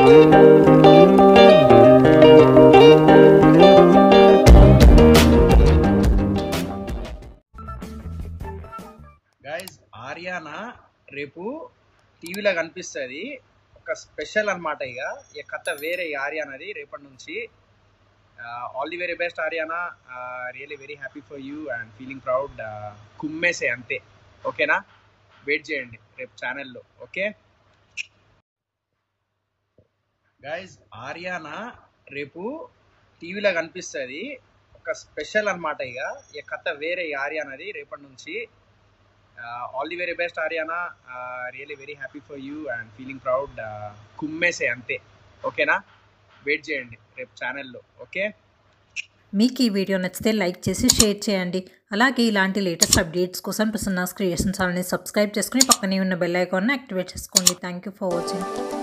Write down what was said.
guys Ariyana రేపు టీవీలో కనిపిస్తుంది ఒక స్పెషల్ అనమాట ఇక ఈ కథ వేరే ఈ ఆర్యానది రేపటి నుంచి all the very best Ariyana really very happy for you and feeling proud కుమ్మేసే అంతే ఓకేనా వెయిట్ చేయండి రేపు ఛానల్లో ఓకే గైజ్ ఆర్యానా రేపు టీవీలో కనిపిస్తుంది ఒక స్పెషల్ అనమాట ఇక ఈ కథ వేరే ఈ ఆర్యానది రేపటి నుంచి all the very best Ariyana really very happy for you and feeling proud కుమ్మేసే అంతే ఓకేనా వెయిట్ చేయండి రేపు ఛానల్లో ఓకే మీకు ఈ వీడియో నచ్చితే లైక్ చేసి షేర్ చేయండి అలాగే ఇలాంటి లేటెస్ట్ అప్డేట్స్ కోసం ప్రసన్నాస్ క్రియేషన్ ఛానల్ని సబ్స్క్రైబ్ చేసుకుని పక్కనే ఉన్న బెల్ ఐకాన్ని యాక్టివేట్ చేసుకోండి థ్యాంక్ యూ ఫర్ వాచింగ్